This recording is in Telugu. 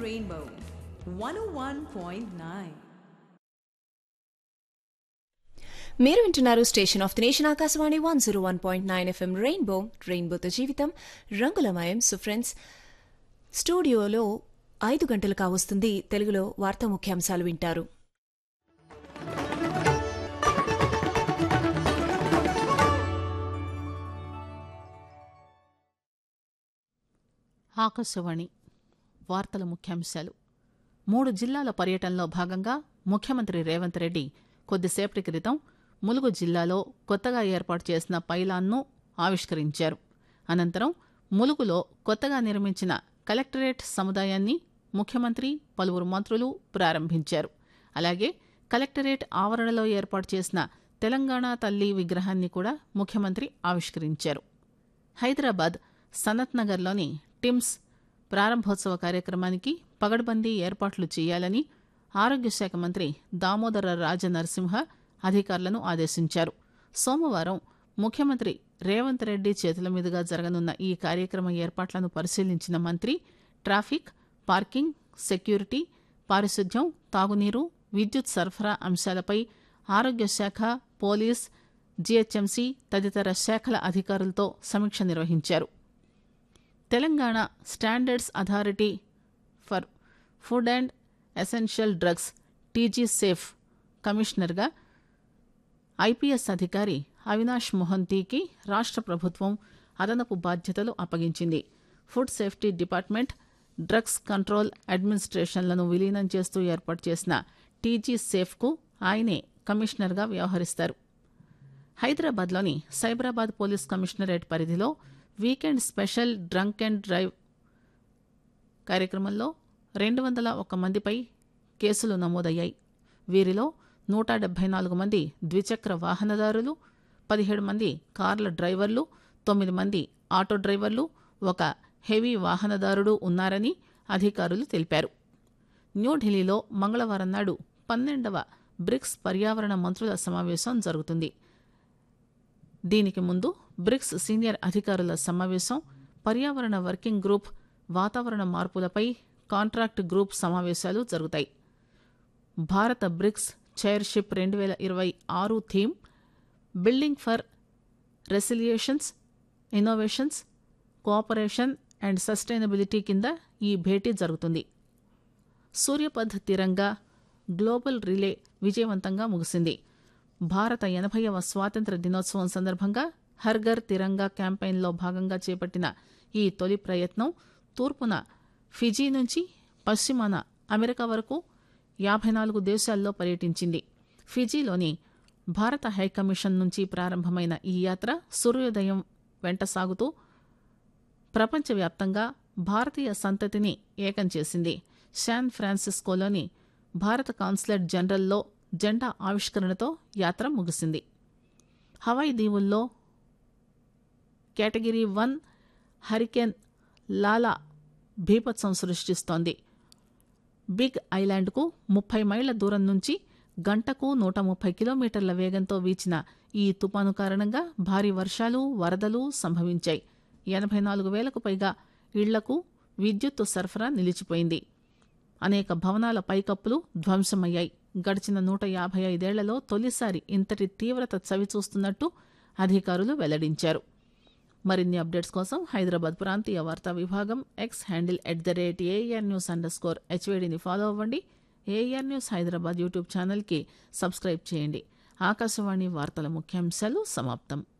Rainbow 101.9. మీరు వింటున్నారు station of the nation Akashvani one zero one point nine FM rainbow రెయిన్బోతో జీవితం రంగులమయం సో ఫ్రెండ్స్ స్టూడియోలో ఐదు గంటలు కావస్తుంది తెలుగులో వార్తా ముఖ్యాంశాలు వింటారు ఆకాశవాణి వార్తల ముఖ్యాంశాలు మూడు జిల్లాల పర్యటనలో భాగంగా ముఖ్యమంత్రి రేవంత్ రెడ్డి కొద్దిసేపటి క్రితం ములుగు జిల్లాలో కొత్తగా ఏర్పాటు చేసిన పైలాన్ను ఆవిష్కరించారు అనంతరం ములుగులో కొత్తగా నిర్మించిన కలెక్టరేట్ సముదాయాన్ని ముఖ్యమంత్రి పలువురు మంత్రులు ప్రారంభించారు అలాగే కలెక్టరేట్ ఆవరణలో ఏర్పాటు చేసిన తెలంగాణ తల్లి విగ్రహాన్ని కూడా ముఖ్యమంత్రి ఆవిష్కరించారు హైదరాబాద్ సనత్ నగర్లోని టిమ్స్ ప్రారంభోత్సవ కార్యక్రమానికి పగడ్బందీ ఏర్పాట్లు చేయాలని ఆరోగ్య శాఖ మంత్రి దామోదర రాజనరసింహ అధికారులను ఆదేశించారు సోమవారం ముఖ్యమంత్రి రేవంత్ రెడ్డి చేతుల మీదుగా జరగనున్న ఈ కార్యక్రమ ఏర్పాట్లను పరిశీలించిన మంత్రి ట్రాఫిక్ పార్కింగ్ సెక్యూరిటీ పారిశుద్ధ్యం తాగునీరు విద్యుత్ సరఫరా అంశాలపై ఆరోగ్య శాఖ పోలీస్ జీహెచ్ఎంసీ తదితర శాఖల అధికారులతో సమీక్ష నిర్వహించారు Telangana standards authority for food and essential drugs TG safe కమిషనర్గా ఐపీఎస్ అధికారి అవినాష్ మొహంతీకి రాష్ట్ర ప్రభుత్వం అదనపు బాధ్యతలు అప్పగించింది food safety department drugs control అడ్మినిస్ట్రేషన్లను విలీనం చేస్తూ ఏర్పాటు చేసిన టీజీ సేఫ్కు ఆయనే కమిషనర్గా వ్యవహరిస్తారు హైదరాబాద్లోని సైబరాబాద్ పోలీస్ కమిషనరేట్ పరిధిలో weekend special drunk and drive కార్యక్రమంలో రెండు వందల ఒక్క మందిపై కేసులు నమోదయ్యాయి వీరిలో నూట డెబ్బై నాలుగు మంది ద్విచక్ర వాహనదారులు పదిహేడు మంది కార్ల డ్రైవర్లు తొమ్మిది మంది ఆటో డ్రైవర్లు ఒక హెవీ వాహనదారుడు ఉన్నారని అధికారులు తెలిపారు న్యూఢిల్లీలో మంగళవారం నాడు పన్నెండవ బ్రిక్స్ పర్యావరణ మంత్రుల సమావేశం జరుగుతుంది దీనికి ముందు బ్రిక్స్ సీనియర్ అధికారుల సమావేశం పర్యావరణ వర్కింగ్ గ్రూప్ వాతావరణ మార్పులపై కాంట్రాక్ట్ గ్రూప్ సమావేశాలు జరుగుతాయి భారత బ్రిక్స్ చైర్షిప్ రెండు వేల ఇరవై ఆరు theme building for resilience innovations cooperation and sustainability కింద ఈ భేటీ జరుగుతుంది సూర్యపథ్ తిరంగా గ్లోబల్ రిలే విజయవంతంగా ముగిసింది భారత ఎనభైవ స్వాతంత్ర దినోత్సవం సందర్భంగా హర్ఘర్ తిరంగా క్యాంపెయిన్లో భాగంగా చేపట్టిన ఈ తొలి ప్రయత్నం తూర్పున ఫిజీ నుంచి పశ్చిమాన అమెరికా వరకు యాభై నాలుగు దేశాల్లో పర్యటించింది ఫిజీలోని భారత హైకమిషన్ నుంచి ప్రారంభమైన ఈ యాత్ర సూర్యోదయం వెంట సాగుతూ ప్రపంచవ్యాప్తంగా భారతీయ సంతతిని ఏకం చేసింది శాన్ ఫ్రాన్సిస్కోలోని భారత కాన్సులేట్ జనరల్లో జెండా ఆవిష్కరణతో యాత్ర ముగిసింది హవాయి దీవుల్లో కేటగిరీ వన్ హరికేన్ లాలా భీపత్సం సృష్టిస్తోంది బిగ్ ఐలాండ్కు ముప్పై మైళ్ల దూరం నుంచి గంటకు నూట ముప్పై కిలోమీటర్ల వేగంతో వీచిన ఈ తుపాను కారణంగా భారీ వర్షాలు వరదలు సంభవించాయి ఎనభై నాలుగు వేలకు పైగా ఇళ్లకు విద్యుత్తు సరఫరా నిలిచిపోయింది అనేక భవనాల పైకప్పులు ధ్వంసమయ్యాయి గడిచిన నూట యాభై ఐదేళ్లలో తొలిసారి ఇంతటి తీవ్రత చవిచూస్తున్నట్టు అధికారులు వెల్లడించారు మరిన్ని అప్డేట్స్ కోసం హైదరాబాద్ ప్రాంతీయ వార్తా విభాగం X handle at the rate AR news under score హెచ్వేడిని ఫాలో అవ్వండి ఏఆర్ న్యూస్ హైదరాబాద్ యూట్యూబ్ ఛానల్కి సబ్స్క్రైబ్ చేయండి ఆకాశవాణి వార్తల ముఖ్యాంశాలు సమాప్తం